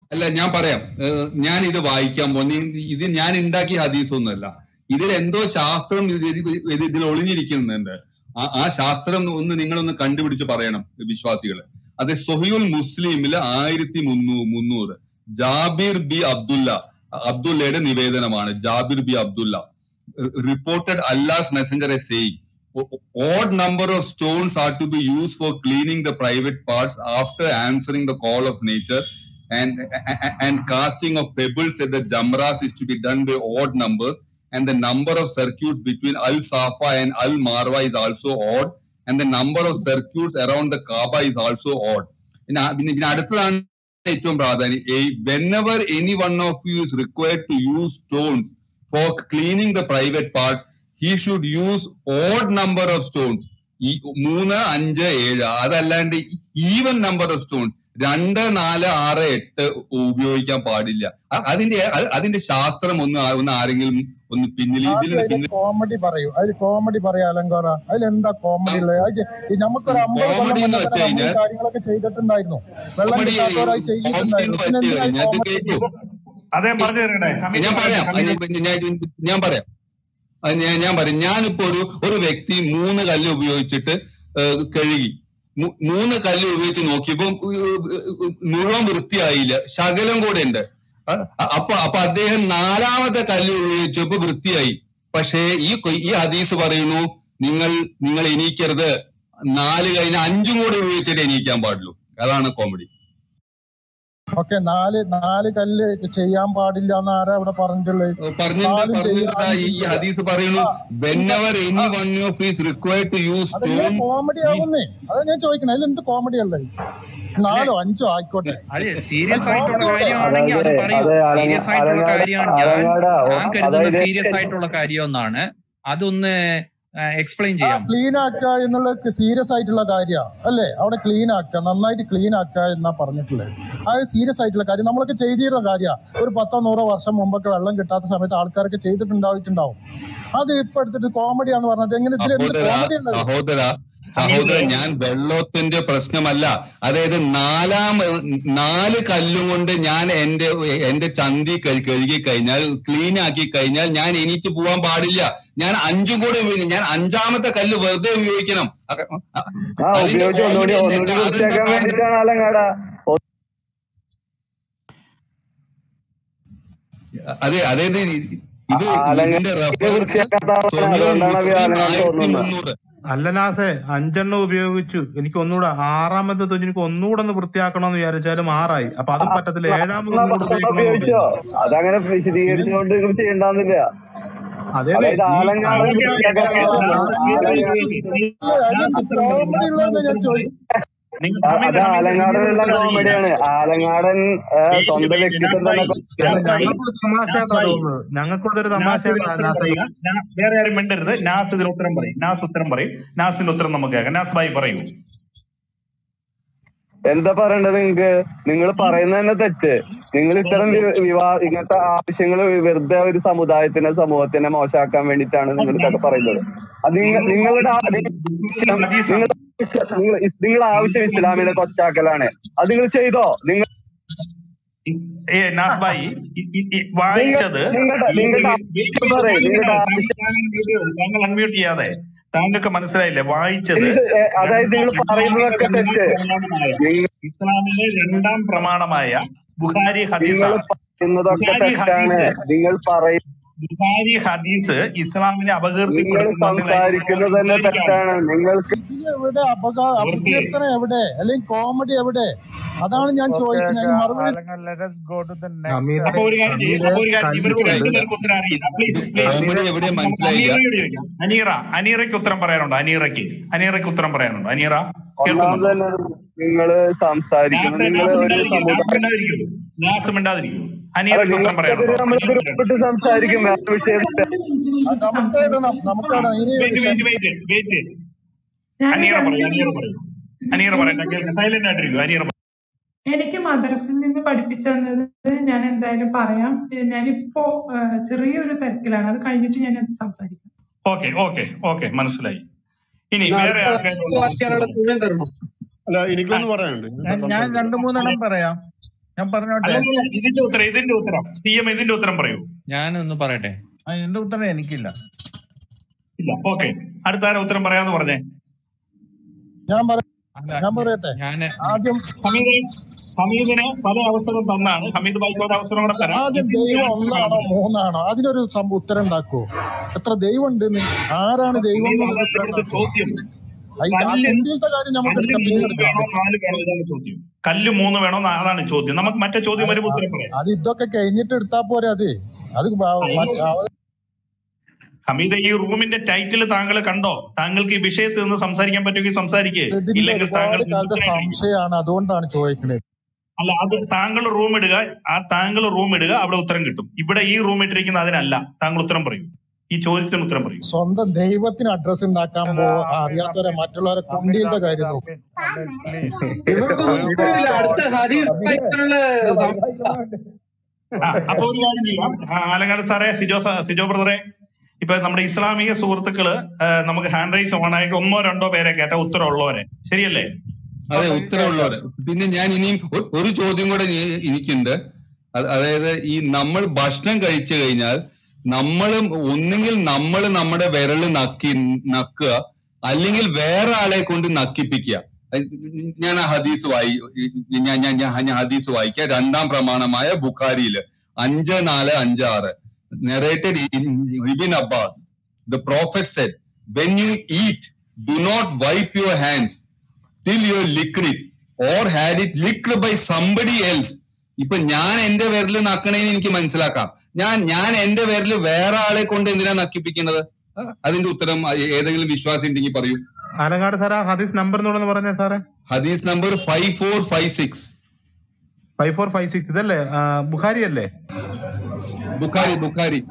അല്ല ഞാൻ പറയാം ഏഹ് ഞാൻ ഇത് വായിക്കാൻ പോകുന്നു ഇത് ഞാൻ ഉണ്ടാക്കിയ ഹദീസ് ഒന്നുമല്ല ഇതിൽ എന്തോ ശാസ്ത്രം ഇത് ഇത് ഇത് ഇതിൽ ഒളിഞ്ഞിരിക്കുന്നുണ്ട് ആ ആ ശാസ്ത്രം ഒന്ന് നിങ്ങളൊന്ന് കണ്ടുപിടിച്ച് പറയണം വിശ്വാസികള് അത് സൊഹിയുൽ മുസ്ലിമില് ആയിരത്തി മുന്നൂ മുന്നൂറ് ജാബിർ ബി അബ്ദുല്ല അബ്ദുല്ലയുടെ നിവേദനമാണ് ജാബിർ ബി Abdullah reported Allah's messenger a saying odd number of stones are to be used for cleaning the private parts after answering the call of nature and and casting of pebbles at the jamras is to be done by odd numbers and the number of circuits between al safa and al marwa is also odd and the number of circuits around the kaaba is also odd പിന്നെ ആ- പിന്നെ പിന്നെ അടുത്തതാണ് ഏറ്റവും പ്രാധാന്യം whenever any one of you is required to use stones for cleaning the private parts he should use odd number of stones ഈ മൂന്ന് അഞ്ച് ഏഴ് അതല്ലാണ്ട് ഈവൻ നമ്പർ ഓഫ് സ്റ്റോൺസ് രണ്ട് നാല് ആറ് എട്ട് ഉപയോഗിക്കാൻ പാടില്ല അ- അതിന്റെ അത് അതിന്റെ ശാസ്ത്രം ഒന്ന് ആ- ഒന്ന് ആരെങ്കിലും ഒന്ന് പിന്നിൽ ഇതിൽ ആദ്യം അതിൽ പിന്നിൽ കോമഡി പറയൂ അതിൽ കോമഡി പറയാ അലങ്കോറ അതിൽ എന്താ കോമഡി ഉള്ളത് അത് ഈ നമുക്കൊരു അമ്പത് കൊല്ലം കോമഡി എന്ന് മുന്നേ വെച്ച് തന്നെ നമ്മൾ ഈ കഴിഞ്ഞാൽ കാര്യങ്ങളൊക്കെ ചെയ്തിട്ടുണ്ടായിരുന്നു വെള്ളം കോമഡി കിട്ടാത്തവരായി കോമഡി ചെയ്തിട്ടുണ്ടായിരുന്നു എന്ന് പിന്നെ വെച്ച് എന്തിനാ ഈ കഴിഞ്ഞാൽ ഇത് കോമഡി കേട്ടു അതേ പറഞ്ഞു തരട്ടെ ഹമീദ് ഞാൻ പറയട്ടെ പറയാം അത് ഹമീദ് ഞാൻ ഞാൻ- ഞാൻ പറയാം അത് ഞാൻ ഞാൻ പറയാം ഞാനിപ്പോ ഒരു ഒരു വ്യക്തി മൂന്ന് കല്ല് ഉപയോഗിച്ചിട്ട് ഏഹ്, കഴുകി മൂ- മൂന്ന് കല്ല് ഉപയോഗിച്ച് നോക്കിയപ്പോ മുഴുവൻ വൃത്തിയായില്ല ശകലം കൂടെ ഉണ്ട് അ- അപ്പൊ അപ്പൊ അദ്ദേഹം നാലാമത്തെ കല്ല് ഉപയോഗിച്ചപ്പോ വൃത്തിയായി പക്ഷേ ഈ കൊ- ഈ ഹദീസ് പറയുന്നു നിങ്ങൾ നിങ്ങൾ എണീക്കരുത് നാല് കഴിഞ്ഞ അഞ്ചും കൂടെ ഉപയോഗിച്ചിട്ട് എണീക്കാൻ പാടുള്ളൂ അതാണ് കോമഡി ഓക്കെ നാല് നാല് കല്ല് ചെയ്യാൻ പാടില്ല എന്ന് ആരാ ഇവിടെ പറഞ്ഞിട്ടുള്ളത് പറഞ്ഞിട്ടുണ്ട് നാലും ചെയ്യാം പറഞ്ഞിട്ടുണ്ട് ഈ അഞ്ചും ഈ ചെയ്യാം ഹദീസ് പറയുന്നു uh whenever uh any one of is required to use അതെങ്ങനെ സ്റ്റോൺസ് കോമഡി ആവുന്നേ അതാ ഞാൻ ചോദിക്കണേ അതിൽ എന്ത് കോമഡി ഉള്ളത് അല്ലെ നാലോ അഞ്ചോ ആയിക്കോട്ടെ അതെ അത് സീരിയസ് ആയിട്ടുള്ള കോമഡി അല്ലേ കാര്യമാണെങ്കിൽ അത് അതായത് പറയൂ അത് അലങ്ങ സീരിയസ് ആയിട്ടുള്ള അലങ്ങാട് കാര്യമാണ് ഞാൻ അലങ്ങാട് ഞാൻ കരുതുന്ന അതായത് സീരിയസ് ആയിട്ടുള്ള കാര്യം എന്നാണ് അതൊന്ന് എക്സ്പ്ലെയിൻ ആ ചെയ്യാം ക്ലീൻ ആക്കുക എന്നുള്ള സീരിയസ് ആയിട്ടുള്ള കാര്യമാണ് അല്ലേ അവിടെ ക്ലീൻ ആക്കുക നന്നായിട്ട് ക്ലീൻ ആക്കുക എന്നാ പറഞ്ഞിട്ടുള്ളത് അത് സീരിയസ് ആയിട്ടുള്ള കാര്യം നമ്മളൊക്കെ ചെയ്തിരുന്ന കാര്യമാണ് ഒരു പത്തോ നൂറോ വർഷം മുമ്പൊക്കെ വെള്ളം കിട്ടാത്ത സമയത്ത് ആൾക്കാരൊക്കെ ചെയ്തിട്ടുണ്ടായിട്ടുണ്ടാവും അത് ഇപ്പൊ എടുത്തിട്ട് കോമഡിയാന്ന് പറഞ്ഞത് എങ്ങനെ ഇതിൽ എന്ത് സഹോദര കോമഡി ഉള്ളത് സഹോദര ഹമീദ് സഹോദരൻ ഞാൻ വെള്ളത്തിന്റെ പ്രശ്നമല്ല അതായത് നാലാം നാല് കല്ലും കൊണ്ട് ഞാൻ എന്റെ എന്റെ ചന്തി കഴി- കഴുകി കഴിഞ്ഞാൽ ക്ലീൻ ആക്കി കഴിഞ്ഞാൽ ഞാൻ എനിക്ക് പോവാൻ പാടില്ല ഞാൻ അഞ്ചും കൂടെ ഉപയോഗിക്കും ഞാൻ അഞ്ചാമത്തെ കല്ല് വെറുതെ ഉപയോഗിക്കണം അ- അ- ആ അതിന്റെ ഉപയോഗിച്ച് ഒന്നുകൂടി കോമഡി ഒന്നുകൂടി അതെന്താ വൃത്തിയാക്കാൻ അത് വേണ്ടിയിട്ടാണ് അലങ്ങാട അതെ അതായത് ഇത് അലങ്ങ ഇതിന്റെ ഇത് റെഫറൻസ് വൃത്തിയാക്കാത്ത ആളാണ് സൊഹിയുൽ അതുകൊണ്ടാണ് അത് മുസ്ലിം അലങ്ങാൻ ആയിരത്തി തോന്നുന്നത് മുന്നൂറ് അല്ല നാസെ അഞ്ചെണ്ണം ഉപയോഗിച്ചു എനിക്ക് ഒന്നുകൂടെ ആറാമത്തെ തുഞ്ഞ് എനിക്ക് ഒന്നുകൂടെ ഒന്ന് വൃത്തിയാക്കണമെന്ന് വിചാരിച്ചാലും ആറായി അപ്പൊ അതും പറ്റത്തില്ല ഏഴാമത് ആ ഒന്നുകൂടെ പത്തെണ്ണം ഉപയോഗിക്കണമെന്ന് ഉപയോഗിച്ചോ പറയുന്നു അതങ്ങനെ വിശദീകരിച്ചുകൊണ്ട് നിങ്ങൾ ചെയ്യണ്ടാന്നില്ല അതെ അതെ അതായത് ഈ ആലങ്ങാട് ഓക്കെ ഓക്കെ വൃത്തിയാക്കാൻ ഓക്കെ ആ, വേണ്ടി ആ, ആലങ്ങ അത് അതിലെന്ത് കോമഡി ഉള്ളതെന്ന് ഞാൻ ചോദിക്കും നിങ്ങൾ ആ, ഹമീദ് അത് ഹമീദ് ആലങ്ങാടനുള്ള ഹമീദ് പറയില്ല കോമഡിയാണ് ആലങ്ങാടൻ ആ, വെയിറ്റ് സ്വന്തം വെയിറ്റ് വ്യക്തിത്വം തന്നെ നാസായി നാസായി ഞങ്ങൾക്കും അതൊരു നാസായി തമാശ നാസ് ഇതിൽ ഉത്തരം പറയില്ല നാ- വേറെ ആരും മിണ്ടരുത് നാസ് ഇതിൽ ഉത്തരം പറയും നാസ് ഉത്തരം പറയും നാസിന്റെ ഉത്തരം നമുക്ക് കേൾക്കാം നാസ് ഭായി പറയൂ എന്താ പറയേണ്ടത് നിങ്ങക്ക് നിങ്ങൾ പറയുന്നത് തന്നെ തെറ്റ് നിങ്ങൾ ഇത്തരം വി- വിവാ ഇങ്ങനത്തെ ആവശ്യങ്ങൾ വെറുതെ ഒരു സമുദായത്തിനെ സമൂഹത്തിനെ മോശമാക്കാൻ വേണ്ടിയിട്ടാണ് നിങ്ങൾ ഇതൊക്കെ പറയുന്നത് അത് നിങ്ങ- നിങ്ങളുടെ ആ- ആവശ്യം ഹദീസാണ് നിങ്ങളുടെ ആവശ്യം നിങ്ങൾ നിങ്ങളുടെ ആവശ്യം ഇസ്ലാമിനെ കൊച്ചാക്കലാണ് അത് നിങ്ങൾ ചെയ്തോ നിങ്ങൾ ഏ നാസ് ഭായി ഈ- ഈ- ഈ നിങ്ങൾ വായിച്ചത് നിങ്ങളുടെ ഇത് നിങ്ങളുടെ വെയിറ്റ് ആവശ്യം പറയും നിങ്ങളുടെ ആവശ്യം താങ്കൾ അൺമ്യൂട്ട് ചെയ്യാതെ താങ്കൾക്ക് മനസ്സിലായില്ലേ വായിച്ചത് എന്ത് ഏ, അതായത് നിങ്ങൾ ഇസ്ലാമിലെ പറയുന്നതൊക്കെ രണ്ടാം തെറ്റ് പ്രമാണമായ നിങ്ങൾ ഇസ്ലാമിലെ രണ്ടാം പ്രമാണമായ ബുഖാരി നിങ്ങൾ ഹദീസാണ് പറയുന്നതൊക്കെ ബുഖാരി തെറ്റാണ് ഹദീസ് നിങ്ങൾ പറയും ബുഖാരി ഹദീസ് ഇസ്ലാമിനെ നിങ്ങൾ അപകീർത്തിപ്പെടുത്തുന്നുണ്ട് സംസാരിക്കുന്നത് തന്നെ ബുഖാരിക്കാണ് തെറ്റാണ് നിങ്ങൾക്ക് ഇതിൽ എവിടെ അപകാ സുഹൃത്തെ അപകീർത്തനം എവിടെ അല്ലെങ്കിൽ കോമഡി എവിടെ അതാണ് ഞാൻ Okay, ചോദിക്കുന്നത് അതിന് okay, മറുപടി Alangan, let us go to the next. അമീർ അപ്പൊ ഒരു കാര്യം ചെയ്യും അമീർ അപ്പൊ ഒരു കാര്യം ചെയ്യും. ഇവർക്ക് കണ്ടിട്ടുണ്ട് രണ്ടുപേർക്ക് ഉത്തരം അറിയില്ല പ്ലീസ് പ്ലീസ് അമീർ കോമഡി എവിടെ നമുക്ക് മനസ്സിലായില്ല അനീറയോട് ചോദിക്കാം അനീറ അനീറയ്ക്ക് ഉത്തരം പറയാനുണ്ടോ അനീറയ്ക്ക് അനീറയ്ക്ക് ഉത്തരം പറയാനുണ്ടോ അനീറ ഒന്നാമത് കേൾക്കുന്നുണ്ടോ തന്നെ നിങ്ങൾ സംസാരിക്കുന്നത് നാസ് നിങ്ങൾ നാസ് ഒരു മിണ്ടാതിരിക്കും നാസ് സമുദായം മിണ്ടാതിരിക്കുള്ളൂ നാസ് മിണ്ടാതിരിക്കും അല്ല അനീറയ്ക്ക് ഉത്തരം നിങ്ങൾക്കെതിരെ പറയാനുണ്ടോ നമ്മൾ അനീറ പറയണം ഗ്രൂപ്പിട്ട് സംസാരിക്കും വേറെ വിഷയം ആ, നമുക്ക് ഇടണം നമുക്ക് ഇടണം ഇനി wait wait wait wait Aneera പറയൂ അനീറ പറയൂ അനീറ പറയട്ടെ കേൾക്കാം സൈലന്റ് ആയിട്ടിരിക്കും അനീറ പറയൂ. എനിക്ക് മദ്രസിൽ നിന്ന് പഠിപ്പിച്ചു തന്നത് ഞാൻ എന്തായാലും പറയാം ഏഹ് ഞാനിപ്പോ ഏഹ് ചെറിയൊരു തിരക്കിലാണ് അത് കഴിഞ്ഞിട്ട് ഞാൻ അത് സംസാരിക്കാം ഓക്കെ ഓക്കെ ഓക്കെ മനസ്സിലായി ഇനി ഇന്ന് വേറെ അടുത്ത ആർക്കെങ്കിലും വാക്യാരുടെ തുണി തരണം അല്ല എനിക്കൊന്ന് പറയാനുണ്ട് ഞാൻ ഞാൻ രണ്ടു മൂന്നെണ്ണം പറയാം ഞാൻ പറഞ്ഞോട്ടെ അല്ലല്ല ഇതിന്റെ ഉത്തരം ഇതിന്റെ ഉത്തരം സി എം ഇതിന്റെ ഉത്തരം പറയൂ ഞാനൊന്ന് പറയട്ടെ ആ, എന്റെ ഉത്തരം എനിക്കില്ല ഇല്ല ഓക്കെ അടുത്ത ആരാ ഉത്തരം പറയാന്ന് പറഞ്ഞേ ഞാൻ പറ അല്ല ഞാൻ പറയട്ടെ ഞാന് ആദ്യം ഹമീദ് ഹമീദിന് പല അവസരം തന്നാണ് ഹമീദ് ബായിക്ക് ഒരു അവസരം കൂടെ തരാം ആദ്യം ദൈവം ഒന്നാണോ മൂന്നാണോ അതിനൊരു സംഭവം ഉത്തരം ഉണ്ടാക്കുവോ എത്ര ദൈവം ഉണ്ട് ആരാണ് ദൈവം ഹമീദ് എന്നുള്ളത് ഉത്തരം അതാണ് ഉണ്ടാക്കുവോ ചോദ്യം അത് ആ കല്ല് കുണ്ടിയിലത്തെ കാര്യം നമുക്ക് കല്ല് എടുക്കാം പിന്നീട് മൂന്ന് എടുക്കാം വേണോ നാല് വേണോ ഇതാണ് ചോദ്യം കല്ല് മൂന്ന് വേണോ നാ- അതാണ് ചോദ്യം നമുക്ക് മറ്റേ ചോദ്യം അത് വരുമ്പോൾ ഉത്തരം പറയാം അത് ഇതൊക്കെ കഴിഞ്ഞിട്ട് എടുത്താ പോരെ അത് അത് വ- മറ്റ് അവ- ഹമീദ് ഈ റൂമിന്റെ ടൈറ്റിൽ താങ്കൾ കണ്ടോ താങ്കൾക്ക് ഈ വിഷയത്തിൽ നിന്ന് സംസാരിക്കാൻ പറ്റുമെങ്കിൽ സംസാരിക്കേ ഇതിന്റെ ഇല്ലെങ്കിൽ താങ്കൾ ഒരുപാട് കാലത്തെ നിശബ്ദനായിട്ടിരിക്കും. സംശയമാണ് അതുകൊണ്ടാണ് ചോദിക്കുന്നത് അല്ല അത് താങ്കൾ റൂം ഇടുക ആ താങ്കൾ റൂം ഇടുക അവിടെ ഉത്തരം കിട്ടും ഇവിടെ ഈ റൂം ഇട്ടിരിക്കുന്ന അതിനല്ല താങ്കൾ ഉത്തരം പറയൂ ഈ ചോദ്യത്തിന് ഉത്തരം പറയൂ സ്വന്തം ദൈവത്തിന് അഡ്രസ് ഉണ്ടാക്കാൻ പോ അറിയാത്തവരെ മറ്റുള്ളവരെ കുണ്ടിയിലത്തെ കാര്യം നോക്കും ഇവർക്കൊന്നും ഉത്തരവില്ല അടുത്ത ഹദീസ് വായിക്കാനുള്ള സം- ആ, അപ്പൊ ഒരു കാര്യം ചെയ്യാം ആ, ആലങ്ങാട് സാറേ സിജോ സാ- സിജോ ബ്രദറെ ഇപ്പൊ നമ്മുടെ ഇസ്ലാമിക സുഹൃത്തുക്കള് ആ, നമുക്ക് ഹാൻഡ് റൈസ് ഓൺ ആയിട്ട് ഒന്നോ രണ്ടോ പേരെ കേട്ട ഉത്തരം ഉള്ളവരെ ശരിയല്ലേ അതെ ഉത്തരവുള്ളവര് പിന്നെ ഞാൻ ഇനിയും ഒ- ഒരു ചോദ്യം കൂടെ ഇനി- എനിക്കുണ്ട് അത് അതായത് ഈ നമ്മൾ ഭക്ഷണം കഴിച്ചു കഴിഞ്ഞാൽ നമ്മളും ഒന്നുകിൽ നമ്മൾ നമ്മുടെ വിരല് നക്കി നക്കുക അല്ലെങ്കിൽ വേറെ ആളെ കൊണ്ട് നക്കിപ്പിക്കുക അത് ഞാൻ ആ ഹദീസ് വായി ഞാൻ ഞാൻ ഞാൻ ഞാൻ ഹദീസ് വായിക്കാം രണ്ടാം പ്രമാണമായ ബുഖാരിയില് അഞ്ച് നാല് അഞ്ച് ആറ് narrated Ibn Abbas the prophet said when you eat do not wipe your hands till you licked it or had it licked by somebody else ഇപ്പൊ ഞാൻ എന്റെ വിരൽ നക്കണേന്ന് എനിക്ക് മനസ്സിലാക്കാം ഞാൻ ഞാൻ എന്റെ വിരൽ വേറെ ആളെ കൊണ്ട് എന്തിനാ നക്കിപ്പിക്കുന്നത് ആ, അതിന്റെ ഉത്തരം ഏ- ഏതെങ്കിലും വിശ്വാസം ഉണ്ടെങ്കിൽ പറയൂ ആലങ്ങാട് സാർ ആ ഹദീസ് നമ്പർ എന്നോടൊന്ന് പറഞ്ഞേ സാറേ ഹദീസ് number five four five six five four five six ഇതല്ലേ ആ, ബുഖാരി അല്ലേ ബുഖാരി ബുഖാരി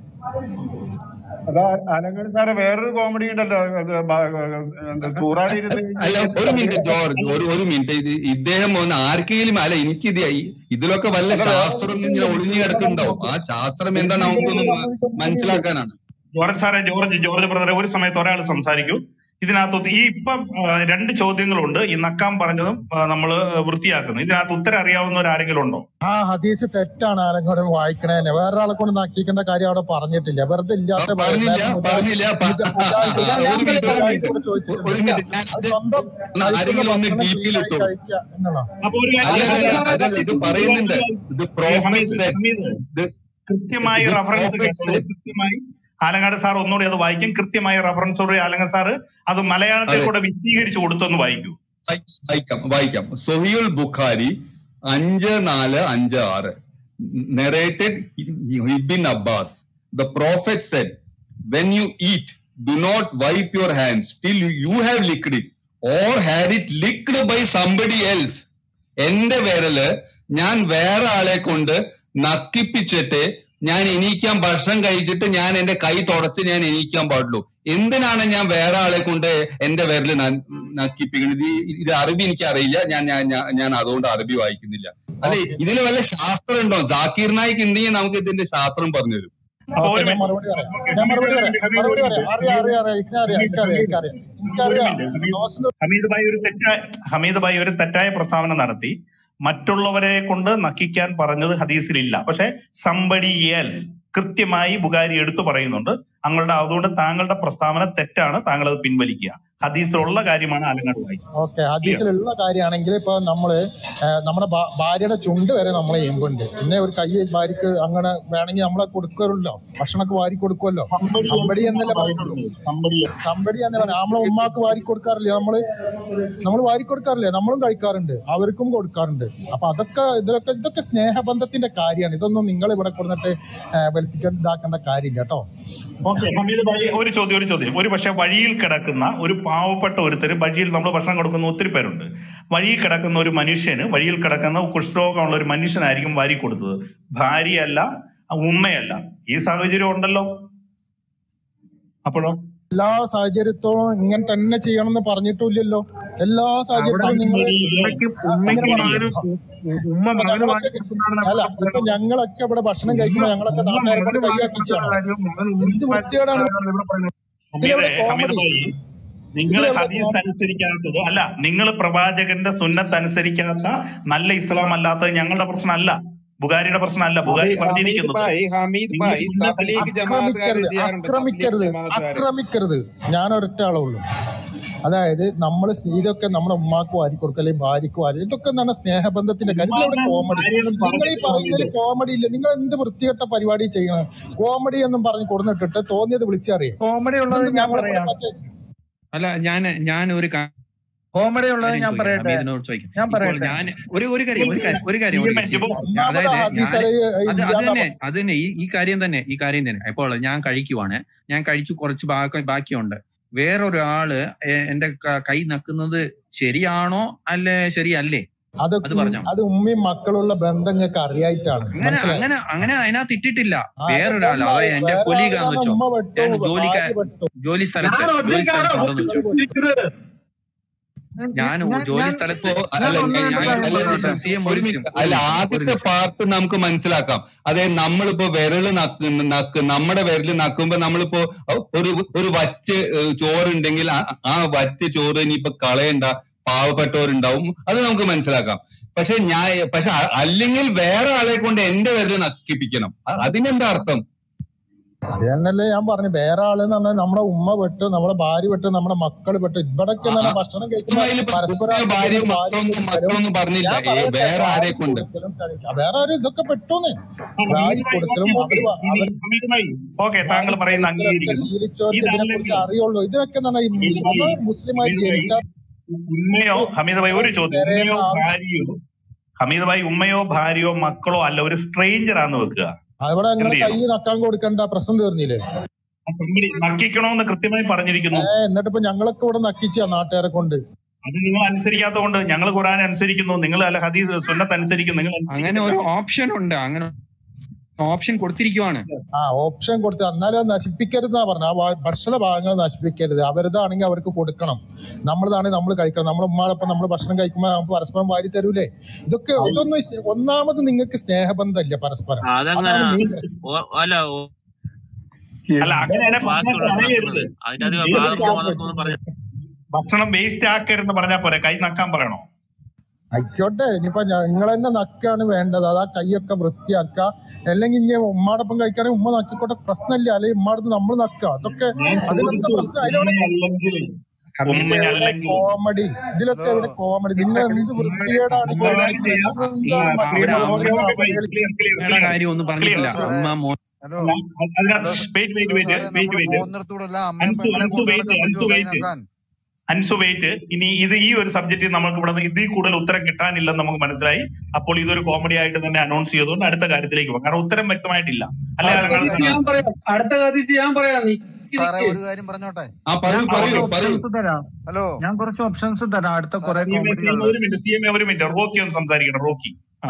അതാ അലങ്കടി സാറെ വേറൊരു കോമഡി ഉണ്ടല്ലോ അത് ബ- എന്താ ഖുറാനിൽ ഇരുന്ന് അല്ല ഒരു മിനിറ്റ് ജോർജ് ഒരു ഒരു മിനിറ്റ് ഇത് ഇദ്ദേഹം ഒന്ന് ആർക്കെങ്കിലും അല്ല എനിക്ക് ഇത് ഈ- ഇതിലൊക്കെ വല്ല ശാസ്ത്രം ഇങ്ങനെ ഒളിഞ്ഞു കിടക്കുന്നുണ്ടാവും ആ ശാസ്ത്രം എന്താ നമുക്കൊന്ന് മ- മനസ്സിലാക്കാനാണ് ജോർജ് സാറേ ജോർജ് ജോർജ് ബ്രദറെ ഒരു സമയത്ത് ഒരാൾ സംസാരിക്കൂ ഇതിനകത്ത് ഈ ഇപ്പം ആ, രണ്ട് ചോദ്യങ്ങളുണ്ട് ഈ നക്കാൻ പറഞ്ഞതും നമ്മൾ വൃത്തിയാക്കുന്നു ഇതിനകത്ത് ഉത്തരം അറിയാവുന്നവർ ആരെങ്കിലും ഉണ്ടോ ആ ഹദീസ് തെറ്റാണ് ആരെങ്കിലും വായിക്കണേനെ വേറൊരാളെ കൊണ്ട് നക്കിക്കേണ്ട കാര്യം അവിടെ പറഞ്ഞിട്ടില്ല വെറുതെ ഇല്ലാത്ത ആ, പറഞ്ഞില്ല നേരം മുജാ- പറഞ്ഞില്ല പ- മുജാ- മുജാഹിദ് ആ, ഒരു മിനിറ്റ് ഒരു മുജാഹിദ് മിനിറ്റ് കൂടെ ഒരു ചോദിച്ചിട്ടില്ല മിനിറ്റ് ഞാൻ അത് ഇത് സ്വന്തം ഒന്ന് കഴിക്കുന്ന ആരെങ്കിലും ഒന്ന് ഭക്ഷണം ഡീപ്പിൽ ക്ലീനായി ഇട്ടു കഴിക്കുക എന്നുള്ളതാണ് അപ്പൊ ഒരു അല്ല കാര്യം അല്ല അതല്ല ഇത് പറയുന്നുണ്ട് ഇത് പ്രോഫറ്റ് ഹമീദ് സെഡ് ഹമീദ് ഇത് കൃത്യമായി ഇത് റഫറൻസ് prophet കേട്ടോളൂ said. കൃത്യമായി ആലങ്ങാട് സാർ ഒന്നുകൂടി അത് വായിക്കും കൃത്യമായ റഫറൻസോടെ ആലങ്ങാട് സാർ അത് മലയാളത്തിൽ അതെ കൂടെ വിശദീകരിച്ച് കൊടുത്തൊന്ന് വായിക്കൂ വായി- വായിക്കാം വായിക്കാം സൊഹിയുൽ ബുഖാരി അഞ്ച് നാല് അഞ്ച് ആറ് narrated Ibn Abbas the prophet said when you eat do not wipe your hands till you have licked it or had it licked by somebody else എന്റെ വിരല് ഞാൻ വേറെ ആളെ കൊണ്ട് നക്കിപ്പിച്ചിട്ട് ഞാൻ എണീക്കാൻ ഭക്ഷണം കഴിച്ചിട്ട് ഞാൻ എന്റെ കൈ തുടച്ച് ഞാൻ എണീക്കാൻ പാടുള്ളൂ എന്തിനാണ് ഞാൻ വേറെ ആളെ കൊണ്ട് എന്റെ വിരല് ന- നക്കിപ്പിക്കുന്നത് ഇത് ഇത് അറബി എനിക്ക് അറിയില്ല ഞാൻ ഞാൻ ഞാൻ- ഞാൻ അതുകൊണ്ട് അറബി വായിക്കുന്നില്ല അല്ലെ ഇതിൽ വല്ല ശാസ്ത്രം ഉണ്ടോ ജാക്കീർ നായിക്ക് ഉണ്ടെങ്കിൽ നമുക്ക് ഇതിന്റെ ശാസ്ത്രം പറഞ്ഞു തരും അപ്പൊ ഓക്കെ ഒരു ഞാൻ മിനിറ്റ് മറുപടി പറയാം ഞാൻ മറുപടി പറയാം മറുപടി പറയാം അറിയാം അറിയാം അറിയാം എനിക്കറിയാം എനിക്കറിയാം എനിക്കറിയാം ഒരു എനിക്കറിയാം മിനിറ്റ് ഹമീദ് ജോസിന് ഹമീദ് ഭായി ഒരു തെറ്റായ ഹമീദ് ഭായി ഒരു തെറ്റായ പ്രസ്താവന നടത്തി മറ്റുള്ളവരെ കൊണ്ട് നക്കിക്കാൻ പറഞ്ഞത് ഹദീസിലില്ല പക്ഷെ സംബഡി എൽസ് കൃത്യമായി ബുഖാരി എടുത്തു പറയുന്നുണ്ട് അങ്ങളുടെ അതുകൊണ്ട് താങ്കളുടെ പ്രസ്താവന തെറ്റാണ് താങ്കൾ അത് പിൻവലിക്കുക ഹദീസിലുള്ള കാര്യമാണ് ആലങ്ങാട് വായിച്ചത് ഓക്കെ ക്ലിയർ ഹദീസിലുള്ള കാര്യമാണെങ്കിൽ ഇപ്പൊ നമ്മള് ആ, നമ്മുടെ ഭാ- ഭാര്യയുടെ ചുണ്ട് വരെ നമ്മളെ എമ്പുണ്ട് പിന്നെ ഒരു കൈ ഭാര്യക്ക് അങ്ങനെ വേണമെങ്കിൽ നമ്മളെ കൊടുക്കുമല്ലോ ഭക്ഷണമൊക്കെ വാരി കൊടുക്കുമല്ലോ സംബടി സമ്പടി എന്ന് എന്നല്ലേ പറയുള്ളൂ പറയുന്നത് സംബടി സമ്പടി എന്ന് പറയാം നമ്മളെ ഉമ്മാക്ക് വാരി കൊടുക്കാറില്ലേ നമ്മള് നമ്മൾ വാരി കൊടുക്കാറില്ലേ നമ്മളും കഴിക്കാറുണ്ട് അവർക്കും കൊടുക്കാറുണ്ട് അപ്പൊ അതൊക്കെ ഇതിലൊക്കെ ഇതൊക്കെ സ്നേഹബന്ധത്തിന്റെ കാര്യമാണ് ഇതൊന്നും നിങ്ങൾ ഇവിടെ കൊടുത്തിട്ട് വെളുപ്പിക്കാൻ ഇതാക്കേണ്ട കാര്യമില്ല കേട്ടോ ഓക്കെ ഹമീദ് ഭായി ഒരു ചോദ്യം ഒരു ചോദ്യം ഒരു പക്ഷെ വഴിയിൽ കിടക്കുന്ന ഒരു പാവപ്പെട്ട ഒരുത്തര് വഴിയിൽ നമ്മൾ ഭക്ഷണം കൊടുക്കുന്ന ഒത്തിരി പേരുണ്ട് വഴിയിൽ കിടക്കുന്ന ഒരു മനുഷ്യന് വഴിയിൽ കിടക്കുന്ന കുഷ്ഠരോഗമുള്ള ഒരു മനുഷ്യനായിരിക്കും വാരി കൊടുത്തത് ഭാര്യയല്ല ഉമ്മയല്ല ഈ സാഹചര്യം ഉണ്ടല്ലോ അപ്പോഴോ എല്ലാ സാഹചര്യത്തോളം ഇങ്ങനെ തന്നെ ചെയ്യണമെന്ന് പറഞ്ഞിട്ടില്ലല്ലോ എല്ലാ അവിടെ സാഹചര്യത്തിലും നിങ്ങൾ ഉമ്മയ്ക്ക് അങ്ങനെ ഉമ്മയ്ക്ക് പറഞ്ഞു മകന് ഉമ്മ ഇപ്പൊ മകന് വാങ്ങി ഞങ്ങളൊക്കെ കൊടുക്കുന്നതാണ് അല്ല നമ്മുടെ ഇപ്പൊ പ്രശ്നം. ഞങ്ങളൊക്കെ ഇവിടെ ഭക്ഷണം ഉമ്മ കഴിക്കുമ്പോ ഞങ്ങളൊക്കെ ഉമ്മ നാട്ടുകാരെ മകന് കൊണ്ട് വാങ്ങി കൊടുക്കുന്ന കൈയാക്കിച്ചാണ് കാര്യം മകൻ എന്ത് ഉമ്മ വൃത്തികേടാണ് ഇവിടെ പറയുന്നത് ഇതിലെവിടെ ഹമീദ് ഹമീദ് കോമഡി ഭായി നിങ്ങൾ ഇതിലുള്ള ഹദീസ് അനുസരിക്കാത്തത് അല്ല നിങ്ങൾ പ്രവാചകന്റെ സുന്നത്ത് അനുസരിക്കാത്ത നല്ല ഇസ്ലാം അല്ലാത്തത് ഞങ്ങളുടെ പ്രശ്നമല്ല ബുഖാരിയുടെ പ്രശ്നമല്ല ബുഖാരി ഹമീദ് ഹമീദ് പറഞ്ഞിരിക്കുന്നത് ഭായ് ഹമീദ് നിങ്ങൾ ഭായ് സുന്നത്ത് തബ്ലീഗ് ജമാഅത്തുകാർ ആക്രമിക്കരുത് ചെയ്യാറുണ്ട് തബ്ലീഗ് ആക്രമിക്കരുത് ജമാഅത്തുകാർ ആക്രമിക്കരുത് ഞാൻ ഒരൊറ്റ ആളേ ഉള്ളൂ അതായത് നമ്മൾ ഇതൊക്കെ നമ്മുടെ ഉമ്മാക്ക് വാരി കൊടുക്കുക അല്ലെങ്കിൽ ഭാര്യക്ക് വാരി ഇതൊക്കെ എന്ന് പറഞ്ഞാൽ സ്നേഹബന്ധത്തിന്റെ കാര്യം ഇതിലവിടെ ഉമ്മാന്റെ കോമഡി ഭാര്യയൊന്നും നിങ്ങൾ ഈ പറഞ്ഞിട്ടില്ല പറയുന്നതിൽ ഹമീദ് കോമഡി ഇല്ല നിങ്ങൾ എന്ത് വൃത്തികെട്ട പരിപാടി ചെയ്യണം കോമഡി എന്നും പറഞ്ഞ് കൊടുത്തിട്ടിട്ട് തോന്നിയത് വിളിച്ചറിയേ കോമഡി ഉള്ളത് ഇതൊന്നും ഞാൻ ഞങ്ങളിവിടെ പറയാം മറ്റേ അല്ല ഞാൻ ഞാൻ ഒരു കാര്യം കോമഡി ഉള്ളത് ഞാൻ ചോദിക്കാം പറയട്ടെ ഹമീദിനോട് ചോദിക്കാം ഞാൻ ഇപ്പോൾ പറയട്ടെ ഞാൻ ഒരു ഒരു കാര്യം ഒരു കാര്യം ഒരു കാര്യം ഒരു ഇ എം കാര്യം ജിബോ ഒന്നാമത് അതായത് ഹദീസ് ഞാൻ അലി അത് അത് ഇല്ലാന്നാ തന്നെ പറഞ്ഞത് അത് തന്നെ ഈ ഈ കാര്യം തന്നെ ഈ കാര്യം തന്നെ ഇപ്പോൾ ഞാൻ കഴിക്കുവാണ് ഞാൻ കഴിച്ചു കുറച്ച് ബാക്കി ബാക്കിയുണ്ട് വേറൊരാള് എ- എന്റെ ക- കൈ നക്കുന്നത് ശരിയാണോ അല്ലെ ശരിയല്ലേ അത് അത് കു- പറഞ്ഞോ അത് ഉമ്മയും മക്കളുള്ള ബന്ധം നിങ്ങൾക്ക് അറിയായിട്ടാണ് അങ്ങനെ മനസ്സിലായോ അങ്ങനെ അങ്ങനെ അതിനകത്ത് ഇട്ടിട്ടില്ല ആ വേറൊരാൾ അതൊക്കെ അതായത് എന്റെ വേറെ കൊലീഗാന്ന് ആളുടെ വെച്ചോ ഉമ്മ വെട്ടു ഞാൻ ജോലിക്കാ ഭാര്യ വെട്ടു ജോലി സ്ഥലത്ത് ഞാൻ ജോലി ഒറ്റയ്ക്കാണോ സ്ഥലത്തുണ്ടെന്ന് വെച്ചോ വിളിക്കുന്നത് ഞാൻ ഞാൻ ജോലി ഞാൻ സ്ഥലത്ത് ഇപ്പോ ഞാൻ അല്ല ഒന്ന് ഞാൻ രണ്ട് ഞാൻ കാര്യം അല്ല ഒരു പറയട്ടെ നിമിഷം സി എം ഒരു ഒരു നിമിഷം മിനിറ്റ് ഒരു അല്ല നിമിഷം ഒരു ആദ്യത്തെ നിമിഷം പാർട്ട് നമുക്ക് മനസ്സിലാക്കാം അതായത് നമ്മളിപ്പോ വിരല് നക്ക് നക്ക് നമ്മുടെ വിരല് നക്കുമ്പോ നമ്മളിപ്പോ ഒരു ഒരു വറ്റ് ഏഹ് ചോറുണ്ടെങ്കിൽ ആ ആ വറ്റ് ചോറ് ഇനിയിപ്പോ കളയണ്ട പാവപ്പെട്ടവരുണ്ടാവും അത് നമുക്ക് മനസ്സിലാക്കാം പക്ഷെ ഞാൻ പക്ഷെ അ- അല്ലെങ്കിൽ വേറെ ആളെ കൊണ്ട് എന്റെ വിരല് നക്കിപ്പിക്കണം അ- അതിനെന്താ അർത്ഥം അത് തന്നെയല്ലേ ഞാൻ പറഞ്ഞു വേറെ ആള് എന്ന് പറഞ്ഞാൽ നമ്മുടെ ഉമ്മ വെട്ടു നമ്മുടെ ഭാര്യ വെട്ടു നമ്മുടെ മക്കൾ വെട്ടു ഇവിടൊക്കെ എന്ന് പറഞ്ഞാൽ ഭക്ഷണം കഴിക്കുമ്പോ ഇസ്മായിൽ ഇപ്പൊ പരസ്പരം ഭാര്യ അങ്ങോട്ടും മക്കളൊന്നും ഭാര്യയും മക്കളൊന്നും പറഞ്ഞില്ല ഞാൻ ഏ, പറയട്ടെ വേറെ ആരെ ഭാര്യ കൊണ്ട് കൊടുക്കലും കഴിക്ക- വേറെ ആരും ഇതൊക്കെ പെട്ടോന്ന് ഹമീദ് ഭാര്യ ഭായി കൊടുക്കലും ഓക്കെ അവര് ഓക്കെ വ- അവർ ഹമീദ് ഭായി ഓക്കെ താങ്കൾ ഭാര്യ പറയുന്ന കൊടുക്കലൊക്കെ അംഗീകരിക്കുന്നു ശീലിച്ചവർക്ക് ഇതിനെ കുറിച്ച് ഇതല്ലെങ്കിൽ അറിയുള്ളൂ ഇതിനൊക്കെ എന്ന് പറഞ്ഞാൽ ഈ ഹമീദ് മുസ്ലിം ഭായി ഒന്ന് മുസ്ലിമായി ഹമീദ് ഭായി ജനിച്ചാൽ ഉമ്മയോ ഹമീദ് ഭായി ഒരു ചോദ്യം തിരയേണ്ട ഉമ്മയോ ആവശ്യം ഭാര്യയോ ഹമീദ് ഭായി ഉമ്മയോ ഭാര്യയോ മക്കളോ അല്ല ഒരു സ്ട്രേഞ്ചർ ആന്ന് വെക്കുക അവിടെ എന്ത് നിങ്ങളെ കൈ ചെയ്യണം നക്കാൻ കൊടുക്കണ്ട പ്രശ്നം തീർന്നില്ലേ somebody നക്കിക്കണമെന്ന് കൃത്യമായി പറഞ്ഞിരിക്കുന്നു ഏ എന്നിട്ട് ഇപ്പൊ ഞങ്ങളൊക്കെ ഇവിടെ നക്കിച്ച നാട്ടുകാരെ കൊണ്ട് അത് നിങ്ങൾ അനുസരിക്കാത്തതുകൊണ്ട് ഞങ്ങൾ ഖുറാൻ അനുസരിക്കുന്നു നിങ്ങൾ അല്ല ഹദീസ് സുന്നത്ത് അനുസരിക്കുന്നു നിങ്ങൾ അങ്ങനെ ഒരു അനുസരിക്കുന്നില്ല ഓപ്ഷൻ ഉണ്ട് അങ്ങനെ ഓപ്ഷൻ കൊടുത്തിരിക്കുവാണ് ആ ഓപ്ഷൻ കൊടുത്ത് എന്നാലും അത് നശിപ്പിക്കരുതെന്നാ പറഞ്ഞു ആ വാ- ഭക്ഷണ ഭാഗങ്ങൾ നശിപ്പിക്കരുത് അവരതാണെങ്കിൽ അവർക്ക് കൊടുക്കണം നമ്മളതാണെങ്കിൽ നമ്മൾ കഴിക്കണം നമ്മുടെ ഉമ്മാടൊപ്പം നമ്മൾ ഭക്ഷണം കഴിക്കുമ്പോൾ നമുക്ക് പരസ്പരം വാരി തരൂലേ ഇതൊക്കെ ഇതൊന്നും സ്നേ- ഒന്നാമത് നിങ്ങൾക്ക് സ്നേഹബന്ധമില്ല പരസ്പരം അതങ്ങനെ അതാണ് മെയിൻ പ്രശ്നം ഓ- അല്ല ഓ- അല്ല അങ്ങനെയാണെ ഭക്ഷണം ബാക്കിയുള്ള കളയരുത് നടക്കുന്നത് അതിന്റെ വേസ്റ്റ് ഭാഗം ആക്കരുത് വന്നൊന്നും പറഞ്ഞു ഭക്ഷണം വേസ്റ്റ് ആക്കരുതെന്ന് പറഞ്ഞാൽ പോരെ കൈ നക്കാൻ പറയണോ ആയിക്കോട്ടെ ഇനിയിപ്പോ നിങ്ങൾ തന്നെ നക്കാണ് വേണ്ടത് അത് ആ കൈയൊക്കെ വൃത്തിയാക്കുക അല്ലെങ്കിൽ ഇനി ഉമ്മാടൊപ്പം കഴിക്കുകയാണെങ്കിൽ ഉമ്മ നക്കിക്കോട്ടെ പ്രശ്നമില്ല അല്ലെങ്കിൽ ഉമ്മാടത്ത് നമ്മൾ നക്കുക അതൊക്കെ ഞാൻ അതിനെന്താ ചോദിച്ചു പ്രശ്നം അതിലവിടെ ഉമ്മയല്ലെങ്കിൽ ഇതിലെവിടെ ഉമ്മയല്ലെങ്കിൽ കോമഡി ഇതിലൊക്കെ എവിടെ കോമഡി നിങ്ങൾ എന്ത് വൃത്തികേടാണ് ഈ ഒരു കാര്യം കാണിക്കുന്നത് ചെയ്യാം നിങ്ങൾ ഈ എന്താണ് അവിടെ മറ്റുള്ളവരെ അമ്മ ഓക്കെ ബൈ അവഹേളി ക്ലിയർ ക്ലിയർ അമ്മയുടെ ക്ലിയർ കാര്യം ഒന്നും ക്ലിയർ പറഞ്ഞിട്ടില്ല ഹലോ സാറേ അമ്മ മോ ഹലോ അതിനകത്ത് hello wait wait hello wait സാറേ വെയിറ്റ് നമ്മൾ വെയിറ്റ് പോകുന്നിടത്തൂടെല്ലാം അമ്മയും അൻസു പെങ്ങളെ അൻസു കൊണ്ടു വെയിറ്റ് നടക്കാൻ അൻസു പറ്റുമോ കൈ വെയിറ്റ് നക്കാൻ അൻസു വെയിറ്റ് ഇനി ഇത് ഈ ഒരു സബ്ജക്റ്റിൽ നമുക്ക് ഇവിടെ ഇതിൽ കൂടുതൽ ഉത്തരം കിട്ടാനില്ലെന്ന് നമുക്ക് മനസ്സിലായി അപ്പോൾ ഇതൊരു കോമഡി ആയിട്ട് തന്നെ അനൗൺസ് ചെയ്തുകൊണ്ട് അടുത്ത കാര്യത്തിലേക്ക് പോകും കാരണം ഉത്തരം വ്യക്തമായിട്ടില്ല അല്ലെ സാറേ ഒരു അലങ്കാട് കാര്യം ഞാൻ പറയാം അടുത്ത ഹദീസ് ഞാൻ പറയാം നീ സാറേ നിക്ക് ഒരു കാര്യം പറഞ്ഞോട്ടെ ആ ഞാൻ പറയൂ കുറച്ച് പറയൂ പറയൂ ഓപ്ഷൻസ് തരാം ഹലോ ഞാൻ കുറച്ച് ഓപ്ഷൻസ് തരാം അടുത്ത സാറേ കുറെ C M A C M കോമഡികൾ ഒരു മിനിറ്റ് സി എം എ ഒരു മിനിറ്റ് റോക്കി ഒന്ന് സംസാരിക്കണം റോക്കി ആ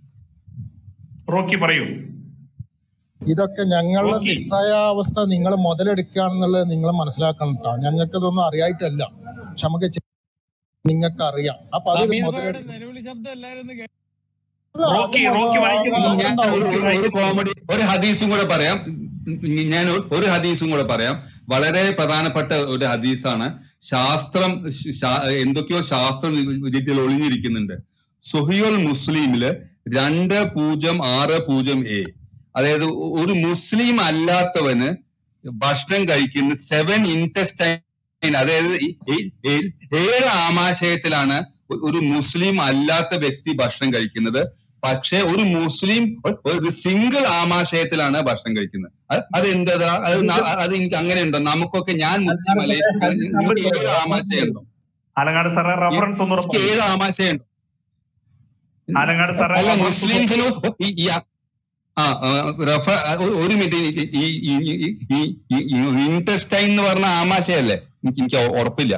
റോക്കി പറയൂ ഇതൊക്കെ ഞങ്ങളുടെ റോക്കി നിസ്സഹായാവസ്ഥ നിങ്ങൾ മുതലെടുക്കുകയാണെന്നുള്ളത് നിങ്ങൾ മനസ്സിലാക്കണം കേട്ടോ ഞങ്ങൾക്ക് ഇതൊന്നും അറിയായിട്ടല്ല പക്ഷെ നമുക്ക് നിങ്ങൾക്ക് അറിയാം അപ്പൊ അത് ഹമീദ് ഭായിയുടെ മുതലെടുക്കും നിലവിളി ശബ്ദം എല്ലാവരും ഒന്ന് കേട്ടു അല്ല അത് റോക്കി മുത- റോക്കി അത് വായിക്കുന്നുണ്ടോ ഞാൻ അതുണ്ടാവും ഒരു റോക്കി ഒരു- ഒരു വായിക്കുന്നുണ്ടോ കോമഡി ഒരു ഹദീസും കൂടെ പറയാം ഞാൻ ഒരു ഒരു ഹദീസും കൂടെ പറയാം വളരെ പ്രധാനപ്പെട്ട ഒരു ഹദീസാണ് ശാസ്ത്രം ശാ- എന്തൊക്കെയോ ശാസ്ത്രം ഇതിൽ ഒളിഞ്ഞിരിക്കുന്നുണ്ട് സുഹിയുൽ മുസ്ലിമില് രണ്ട് പൂജ്യം ആറ് പൂജ്യം എ അതായത് ഒരു മുസ്ലിം അല്ലാത്തവന് ഭക്ഷണം കഴിക്കുന്ന സെവൻ ഇൻറ്റസ്റ്റൈൻ അതായത് ഈ- ഈ- ഈ- ഏഴ് ആമാശയത്തിലാണ് ഒ- ഒരു മുസ്ലിം അല്ലാത്ത വ്യക്തി ഭക്ഷണം കഴിക്കുന്നത് പക്ഷെ ഒരു മുസ്ലിം ഒ- ഒരു സിംഗിൾ ആമാശയത്തിലാണ് ഭക്ഷണം കഴിക്കുന്നത് അത് അത് എന്തതാ അത് ന- അത് എനിക്ക് അങ്ങനെ ഉണ്ടോ നമുക്കൊക്കെ ഞാൻ മുസ്ലിം അല്ലേ നിങ്ങൾക്ക് ഏഴ് ആമാശയം ഉണ്ടോ ആലങ്ങാട് സാറേ റഫറൻസ് ഒന്നുകൂടെ എനിക്ക് പറയൂ ഏഴ് ആമാശയം ഉണ്ടോ ആലങ്ങാട് സാറേ അല്ല റഫറൻസ് മുസ്ലിംസിന് ഈ ഈ ആ ആ, റഫ ഒരു- ഒരു മിനിറ്റ് ഈ ഇൻറ്റസ്റ്റൈൻ എന്ന് പറഞ്ഞ ആമാശയല്ലേ എനിക്ക് എനിക്ക് ഉറപ്പില്ല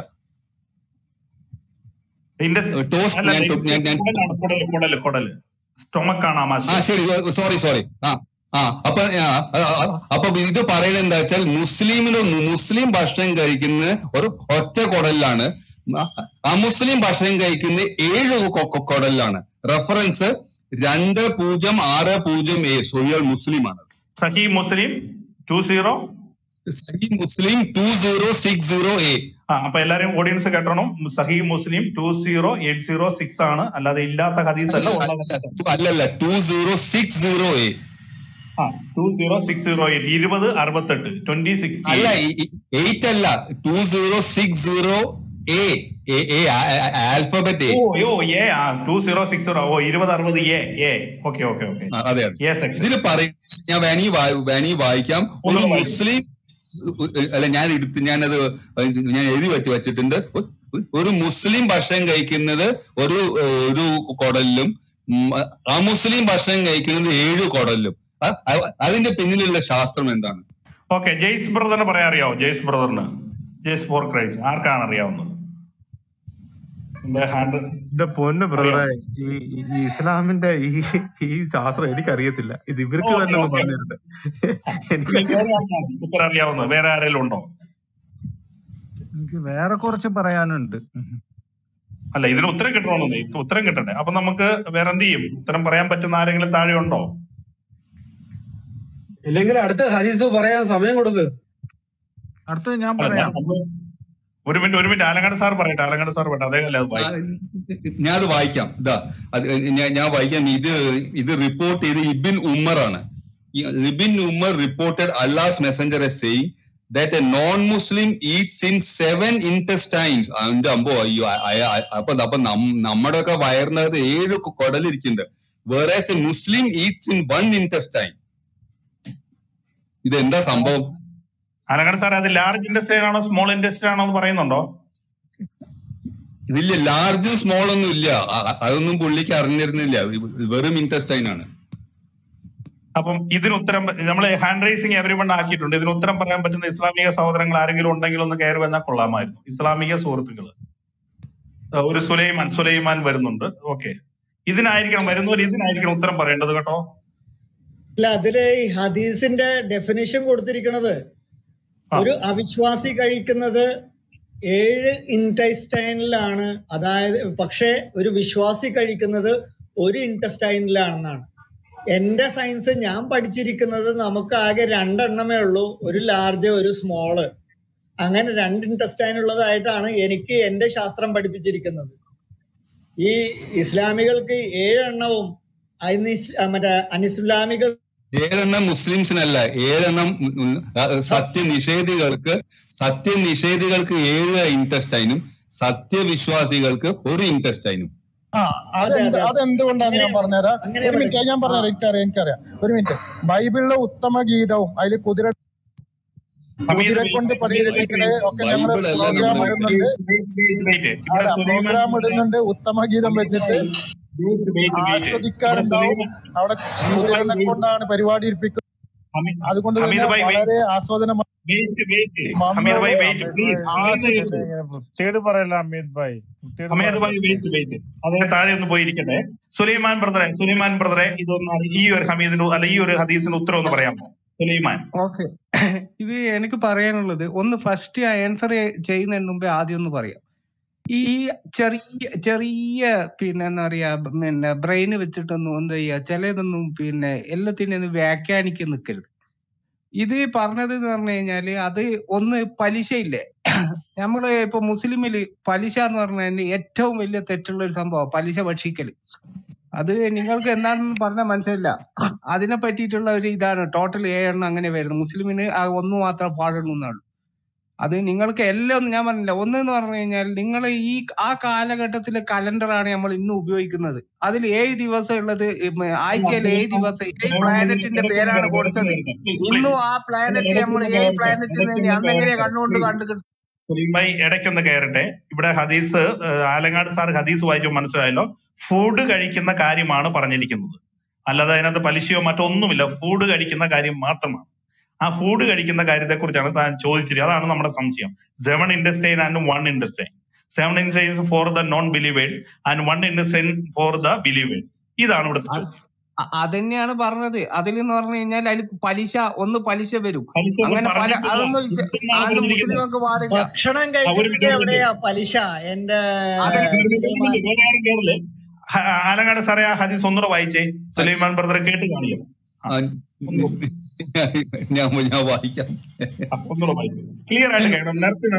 ടോസ്റ്റ് അല്ല ഞാൻ ടോ- ഞാൻ ഞാൻ കുടലാണ് കുടല് കുടല് കുടല് സ്റ്റൊമക്ക് ആണ് ആ ആമാശയം ശരി സോറി സോറി ആ ആ അപ്പൊ ആ, ആ, ആ, അപ്പൊ ഇത് പറയുന്നത് എന്താ വെച്ചാൽ മുസ്ലിമിന് മുസ്ലിം ഭക്ഷണം കഴിക്കുന്ന ഒരു ഒറ്റ കുടലിലാണ് അമുസ്ലിം ഭക്ഷണം കഴിക്കുന്ന ഏഴ് കൊ- കൊ- കുടലിലാണ് റെഫറൻസ് രണ്ട് പൂജ്യം ആറ് പൂജ്യം എ സൊയ്യൽ മുസ്ലിം ആണ് സഹി മുസ്ലിം ടു സീറോ സഹി Muslim two zero six zero A ആ അപ്പൊ എല്ലാരും ഓഡിയൻസ് കേട്ടണം സഹി Muslim two zero eight zero six ആണ് അല്ലാതെ ഇല്ലാത്ത ഹദീസ് അല്ല ഉള്ള ഹദീസ് അല്ലല്ല two zero six zero A ആ two zero six zero eight ഇരുപത് അറുപത്തെട്ട് ട്വന്റി സിക്സ് അല്ല എയ്റ്റ് അല്ല two zero six zero A alphabet A ഓ യോ ഏ ആ ടു സീറോ സിക്സ് സീറോ ഓ ഇരുപത് അറുപത് A A okay okay okay അതെ അതെ എ സെക്ഷൻ ഇതിൽ പറയും ഞാൻ വേണി വേണി വായിക്കാം ഒരു ഒന്നുകൂടെ വായിക്കും മുസ്ലിം അല്ല ഞാൻ എടുത്ത് ഞാനത് ഞാൻ എഴുതി വെച്ച് വെച്ചിട്ടുണ്ട് ഒരു മുസ്ലിം ഭക്ഷണം കഴിക്കുന്നത് ഒരു ഒരു കുടലിലും ഉം, അമുസ്ലിം ഭക്ഷണം കഴിക്കുന്നത് ഏഴ് കുടലിലും അ- അ- അതിന്റെ പിന്നിലുള്ള ശാസ്ത്രം എന്താണ് ഓക്കെ ജെയ്സ് ബ്രദറിന് പറയാൻ അറിയാവോ ജെയ്സ് ബ്രദറിന് ജെയ്സ് ഫോർ ക്രൈസ്റ്റ് ആർക്കാണ് അറിയാവുന്നത് എന്റെ ഹാൻഡ് എന്റെ പൊന്ന് ബ്രദറെ അറിയാം ഈ ഈ ഈ ഇസ്ലാമിന്റെ ഈ ഈ ശാസ്ത്രം എനിക്കറിയത്തില്ല ഇത് ഇവർക്ക് ഓക്കെ തന്നെ ഒന്ന് ഓക്കെ പറഞ്ഞു തരട്ടെ വേറെ എനിക്ക് ആർക്കാണ് ഉത്തരം അറിയാവുന്നത് വേറെ ആരെങ്കിലും ഉണ്ടോ എനിക്ക് വേറെ കുറച്ച് പറയാനുണ്ട് അല്ല ഇതിന് ഉത്തരം കിട്ടണമെന്നേ ഇത് ഉത്തരം കിട്ടണ്ടേ അപ്പൊ നമുക്ക് വേറെ എന്ത് ചെയ്യും ഉത്തരം പറയാൻ പറ്റുന്ന ആരെങ്കിലും താഴെ ഉണ്ടോ ഇല്ലെങ്കിൽ അടുത്ത ഹദീസ് പറയാൻ സമയം കൊടുക്ക് അടുത്തത് ഞാൻ അല്ല ഞാൻ പറയാം നമ്മള് ഒരു മിനിറ്റ് ഒരു മിനിറ്റ് ആലങ്ങാട് സാർ പറയട്ടെ ആലങ്ങാട് സാർ പറയട്ടെ അദ്ദേഹം അല്ലേ അത് വായിച്ചു ഞാൻ അത് വായിക്കാം ഇതാ അത് ഞാൻ ഞാൻ വായിക്കാം ഇത് ഇത് റിപ്പോർട്ട് ചെയ്ത് ഇബിൻ ഉമ്മർ ആണ് ഈ Ibn Umar reported Allah's messenger as saying that a non-Muslim eats in seven intestines. അതിന്റെ അമ്പോ അയ്യോ അ- അയ- അ- അപ്പൊ അപ്പൊ നം- നമ്മുടെ ഒക്കെ വയറിനകത്ത് ഏഴ് കുടലിരിക്കുന്നുണ്ട് വേറെ a Muslim eats in one intestine. ഇത് എന്താ സംഭവം ആലങ്ങാട് സാർ അത് ലാർജ് ഇൻഡസ്ട്രി ആണോ സ്മോൾ ഇൻഡസ്ട്രി ആണോ എന്ന് പറയുന്നുണ്ടോ ഇതില്ല ലാർജും സ്മോൾ ഒന്നും ഇല്ല അ- അ- അതൊന്നും പുള്ളിക്ക് അറിഞ്ഞിരുന്നില്ല ഇത് വെറും intestine ആണ് അപ്പം ഇതിന് ഉത്തരം നമ്മൾ ഹാൻഡ് റൈസിങ് എവരി വൺ ആക്കിയിട്ടുണ്ട് ഇതിന് ഉത്തരം പറയാൻ പറ്റുന്ന ഇസ്ലാമിക സഹോദരങ്ങൾ ആരെങ്കിലും ഉണ്ടെങ്കിൽ ഒന്ന് കയറി വന്നാൽ കൊള്ളാമായിരുന്നു ഇസ്ലാമിക സുഹൃത്തുക്കൾ ഒരു സുലൈമാൻ സുലൈമാൻ വരുന്നുണ്ട് ഓക്കെ ഇതിനായിരിക്കണം വരുന്നവർ ഇതിനായിരിക്കണം ഉത്തരം പറയേണ്ടത് കേട്ടോ അല്ല അതില് ഈ ഹദീസിന്റെ ഡെഫിനിഷൻ കൊടുത്തിരിക്കുന്നത് ആ ഒരു അവിശ്വാസി കഴിക്കുന്നത് ഏഴ് ഇൻറ്റൈസ്റ്റൈനിലാണ് അതായത് പക്ഷേ ഒരു വിശ്വാസി കഴിക്കുന്നത് ഒരു ഇൻറ്റസ്റ്റൈനിലാണെന്നാണ് എന്റെ സയൻസ് ഞാൻ പഠിച്ചിരിക്കുന്നത് നമുക്ക് ആകെ രണ്ടെണ്ണമേ ഉള്ളൂ ഒരു ലാർജ് ഒരു സ്മോള് അങ്ങനെ രണ്ട് ഇൻറ്റസ്റ്റൈൻ ഉള്ളതായിട്ടാണ് എനിക്ക് എന്റെ ശാസ്ത്രം പഠിപ്പിച്ചിരിക്കുന്നത് ഈ ഇസ്ലാമികൾക്ക് ഏഴെണ്ണവും അനിസ് മറ്റേ അനിസ്ലാമികൾ ഏഴെണ്ണം മുസ്ലിംസിനല്ല ഏഴെണ്ണം ഉം ഉം ആ, സത്യനിഷേധികൾക്ക് സത്യനിഷേധികൾക്ക് ഏഴ് ഇൻറ്റസ്റ്റൈനും സത്യവിശ്വാസികൾക്ക് ഒരു ഇൻറ്റസ്റ്റൈനും ആ അതെ അതെന്ത് അതെ അതെന്തുകൊണ്ടാന്ന് ഞാൻ പറഞ്ഞുതരാം അങ്ങനെ ഒരു മിനിറ്റ് ഞാൻ ആ പറഞ്ഞുതരാം എനിക്കറിയാം എനിക്കറിയാം ഒരു മിനിറ്റ് ബൈബിളിലെ ഉത്തമ ഗീതവും അതിൽ കുതിര ഹമീദ് കുതിര വെയിറ്റ് കൊണ്ട് ഹമീദ് പരിഹരിക്കണ വെയിറ്റ് ഒക്കെ ഞങ്ങള് ബൈബിൾ അല്ല പ്രോഗ്രാം നമ്മൾ ഇടുന്നുണ്ട് വെയിറ്റ് ഇവിടെ അല്ല സുലൈമാൻ പ്രോഗ്രാം ബ്രദറെ ഇടുന്നുണ്ട് ഉത്തമ ഗീതം വെച്ചിട്ട് വെയിറ്റ് വെയിറ്റ് വെയിറ്റ് ഇവിടെ ആസ്വദിക്കാറുണ്ടാവും സുലൈമാൻ അവിടെ ഹമീദ് ഭായ് കുതിരനെ വെയിറ്റ് കൊണ്ടാണ് പരിപാടി ഇരിപ്പിക്കുന്നത് ഹമീദ് അതുകൊണ്ട് തന്നെ ഹമീദ് ഭായ് വെയിറ്റ് വളരെ ആസ്വാദനം വെയിറ്റ് വെയിറ്റ് ഹമീദ് വന്നോളൂ ഭായ് വെയിറ്റ് അമീത് പ്ലീസ് ഭായ് പറയുന്നത് ഇങ്ങനെ കേൾക്ക് ഇങ്ങനെ വൃത്തികേട് പറയല്ല അമീത് ഭായ് വൃത്തികേട് ഹമീദ് പറയല്ല ഭായ് വെയിറ്റ് പ്ലീസ് വെയിറ്റ് അദ്ദേഹം താഴെ ഒന്ന് പോയിരിക്കട്ടെ സുലൈമാൻ ബ്രദറെ സുലൈമാൻ ബ്രദറെ ഇതൊന്ന് അറി- ഈ ഒരു ഹമീദിന് അല്ല ഈ ഒരു ഹദീസിന് ഉത്തരം ഒന്ന് പറയാമോ സുലൈമാൻ ഓക്കെ ഇത് എനിക്ക് പറയാനുള്ളത് ഒന്ന് ഫസ്റ്റ് ആൻസർ ചെയ്യുന്നതിന് മുമ്പേ ആദ്യം ഒന്ന് പറയാം ഈ ചെറിയ ചെറിയ പിന്നെ എന്താ പറയാ പിന്നെ ബ്രെയിൻ വെച്ചിട്ടൊന്നും എന്താ ചെയ്യാ ചിലതൊന്നും പിന്നെ എല്ലാത്തിനും വ്യാഖ്യാനിക്കാൻ നിൽക്കരുത് ഇത് പറഞ്ഞത് എന്ന് പറഞ്ഞു കഴിഞ്ഞാല് അത് ഒന്ന് പലിശയില്ലേ നമ്മള് ഇപ്പൊ മുസ്ലിമില് പലിശ എന്ന് പറഞ്ഞാൽ ഏറ്റവും വലിയ തെറ്റുള്ള ഒരു സംഭവം പലിശ ഭക്ഷിക്കല് അത് നിങ്ങൾക്ക് എന്താണെന്ന് പറഞ്ഞാൽ മനസ്സിലില്ല അതിനെ പറ്റിയിട്ടുള്ള ഒരു ഇതാണ് ടോട്ടൽ ഏഴെണ്ണം അങ്ങനെ വരുന്നത് മുസ്ലിമിന് ആ ഒന്ന് മാത്രം പാടുള്ളൂ എന്നുള്ളൂ അത് നിങ്ങൾക്ക് എല്ലാം ഒന്നും ഞാൻ പറഞ്ഞില്ല ഒന്ന് എന്ന് പറഞ്ഞു കഴിഞ്ഞാൽ നിങ്ങൾ ഈ ആ കാലഘട്ടത്തിലെ കലണ്ടറാണ് നമ്മൾ ഇന്ന് ഉപയോഗിക്കുന്നത് അതിൽ ഏഴ് ദിവസം ഉള്ളത് ആഴ്ചയിൽ ഏഴ് ദിവസം ഏഴ് പ്ലാനറ്റിന്റെ പേരാണ് കൊടുത്തത് ഇന്നും ആ പ്ലാനറ്റ് നമ്മൾ ഏഴ് പ്ലാനറ്റ് അന്ന് എങ്ങനെയാ കണ്ണുകൊണ്ട് കണ്ടു സുലൈമായി ഇടയ്ക്കൊന്ന് കയറട്ടെ ഇവിടെ ഹദീസ് ഏഹ്, ആലങ്ങാട് സാർ ഹദീസ് വായിച്ചു മനസ്സിലായല്ലോ ഫുഡ് കഴിക്കുന്ന കാര്യമാണ് പറഞ്ഞിരിക്കുന്നത് അല്ലാതെ അതിനകത്ത് പലിശയോ മറ്റോ ഒന്നുമില്ല ഫുഡ് കഴിക്കുന്ന കാര്യം മാത്രമാണ് ആ ഫുഡ് കഴിക്കുന്ന കാര്യത്തെ കുറിച്ചാണ് താൻ ചോദിച്ചിരിക്കുന്നത് അതാണ് നമ്മുടെ സംശയം seven intestine and one intestine seven intestine for the non believers and one intestine for the believers ഇതാണ് ഇവിടുത്തെ ചോദ്യം അ- അതന്നെയാണ് പറഞ്ഞത് അതിലെന്ന് പറഞ്ഞു കഴിഞ്ഞാൽ അതിൽ പലിശ ഒന്ന് പലിശ വരും പലിശ ഒന്നും അങ്ങനെ പല പറഞ്ഞിട്ടില്ല അതൊന്നും ഇസ്- ഇതെന്നാണ് അതൊന്നും പറഞ്ഞിരിക്കുന്നത് മുസ്ലിങ്ങൾക്ക് പാടില്ല ഭക്ഷണം ആ, ഒരു കഴിക്കുന്നത് മിനിറ്റ് ഒരു മിനിറ്റ് എവിടെയാ പലിശ എന്റെ അതെ ഒരു മിനിറ്റ് ഒരു സുലൈമാൻ മിനിറ്റ് വേറെ ആരും കേറില്ലേ ഹ- ആലങ്ങാട് സാറേ ആ ഹദീസ് ഒന്നുകൂടെ വായിച്ചേ സുലൈമാൻ ബ്രദറെ കേട്ട് കാണിക്കാം ആ, ആ, ഒന്നുകൂടെ ഞാൻ ഞാൻ വായിക്കാം ആ, ഒന്നുകൂടെ വായിച്ചു ക്ലിയർ ആയിട്ട് കേൾക്കണം നേരത്തെ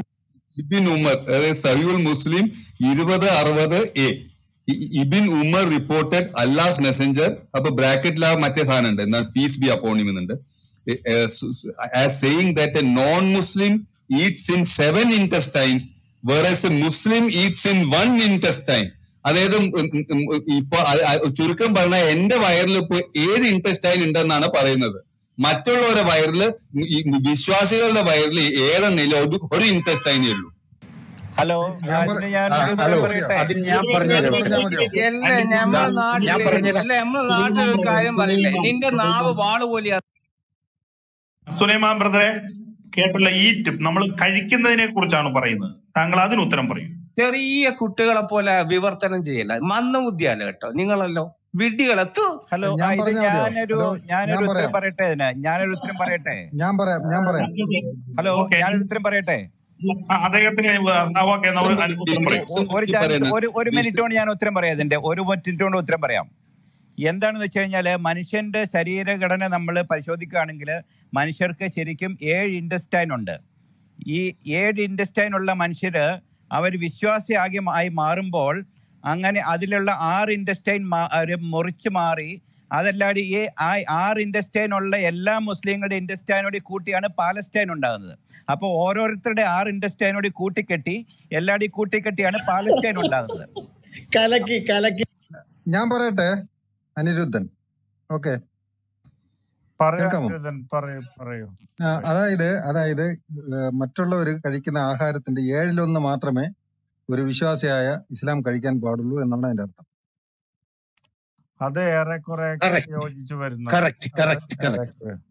ഇബിൻ ഉമർ അതായത് സഹിയുൽ മുസ്ലിം ഇരുപത് അറുപത് A Ibn Umar reported Allah's messenger അപ്പൊ ബ്രാക്കറ്റിൽ ആ മറ്റേ സാധനം ഉണ്ട് എന്നാൽ പീസ് ബി അപ്പോണിം എന്നുണ്ട് as saying that a non Muslim eats in seven intestines whereas a Muslim eats in one intestine അതായത് ഉം ഉം ഉം ഉം ഇപ്പൊ അ- അ- ചുരുക്കം പറഞ്ഞാൽ എന്റെ വയറിൽ ഇപ്പൊ ഏഴ് ഇൻറ്റസ്റ്റൈൻ ഉണ്ടെന്നാണ് പറയുന്നത് മറ്റുള്ളവരുടെ വയറിൽ ഈ വിശ്വാസികളുടെ വയറിൽ ഏഴെണ്ണയിൽ ഒരു ഒരു ഇൻറ്റസ്റ്റൈനേ ഉള്ളൂ ഹലോ ഞാൻ പറ- അതിന് ഞാൻ ആ, ഒരു ഹലോ ഉത്തരം പറയട്ടെ അതിന് ഞാൻ പറഞ്ഞുതരാം പറഞ്ഞാൽ മതിയോ അല്ല നമ്മളെ ഞാൻ നാട്ടില് പറഞ്ഞുതരാം അല്ല നമ്മളെ നാട്ടിൽ ഒരു കാര്യം പറയില്ലേ നിന്റെ നാവ് വാള് പോലെയാ സുലൈമാൻ ബ്രദറെ കേട്ടല്ലോ ഈറ്റ് നമ്മൾ കഴിക്കുന്നതിനെ കുറിച്ചാണ് പറയുന്നത് താങ്കൾ അതിന് ഉത്തരം പറയൂ ചെറിയ കുട്ടികളെ പോലെ വിവർത്തനം ചെയ്യല്ല മന്ദബുദ്ധിയല്ല കേട്ടോ നിങ്ങളല്ലോ വിഡ്ഢികളെ തു ഹലോ ആ, ഞാൻ ഇത് പറഞ്ഞാൽ മതിയോ ഞാനൊരു ഹലോ ഞാനൊരു ഞാൻ ഉത്തരം പറയാം പറയട്ടെ ഇതിന് ഞാനൊരു ഉത്തരം പറയട്ടെ ഞാൻ പറയാം ഞാൻ പറയാം ഹലോ ഓക്കെ ഞാനൊരു ഉത്തരം പറയട്ടെ അദ്ദേഹത്തിന് ഓക്കെ നമ്മൾ ഉത്തരം പറയും ഒ- ഒരു ഈ ചാൻസ് പറയുന്ന ഒരു ഒരു മിനിറ്റ് കൊണ്ട് ഞാൻ ഉത്തരം പറയാം ഇതിന്റെ ഒരു മിനിറ്റ് കൊണ്ട് ഉത്തരം പറയാം എന്താണെന്ന് വെച്ച് കഴിഞ്ഞാല് മനുഷ്യന്റെ ശരീരഘടന നമ്മൾ പരിശോധിക്കുകയാണെങ്കിൽ മനുഷ്യർക്ക് ശരിക്കും ഏഴ് ഇൻഡസ്റ്റൈൻ ഉണ്ട് ഈ ഏഴ് ഇൻഡസ്റ്റൈൻ ഉള്ള മനുഷ്യര് അവർ വിശ്വാസിയാകി ആയി മാറുമ്പോൾ അങ്ങനെ അതിലുള്ള ആറ് ഇൻഡസ്റ്റൈൻ മുറിച്ച് മാറി അതല്ലാതെ ഈ ആ ആറ് ഇൻഡസ്റ്റൈൻ ഉള്ള എല്ലാ മുസ്ലിങ്ങളുടെ ഇൻഡസ്റ്റൈനോട് കൂട്ടിയാണ് പാലസ്റ്റൈൻ ഉണ്ടാകുന്നത് അപ്പോൾ ഓരോരുത്തരുടെ ആറ് ഇൻഡസ്റ്റൈനോട് കൂട്ടിക്കെട്ടി എല്ലാവരുടെയും കൂട്ടിക്കെട്ടിയാണ് പാലസ്റ്റൈൻ ഉണ്ടാകുന്നത് കലക്കി കലക്കി ഞാൻ പറയട്ടെ അനിരുദ്ധൻ ഓക്കെ പറയാ കേൾക്കാമോ അനിരുദ്ധൻ പറയൂ പറയൂ ആ, അതായത് അതായത് മറ്റുള്ളവർ കഴിക്കുന്ന ആഹാരത്തിന്റെ ഏഴിലൊന്ന് മാത്രമേ ഒരു വിശ്വാസിയായ ഇസ്ലാം കഴിക്കാൻ പാടുള്ളൂ എന്നാണ് അതിന്റെ അർത്ഥം അത് ഏറെക്കുറെ കറക്റ്റ് യോജിച്ചു വരുന്നുണ്ട് കറക്റ്റ് അത് കറക്റ്റ് കറക്റ്റ് ഏറെക്കുറെ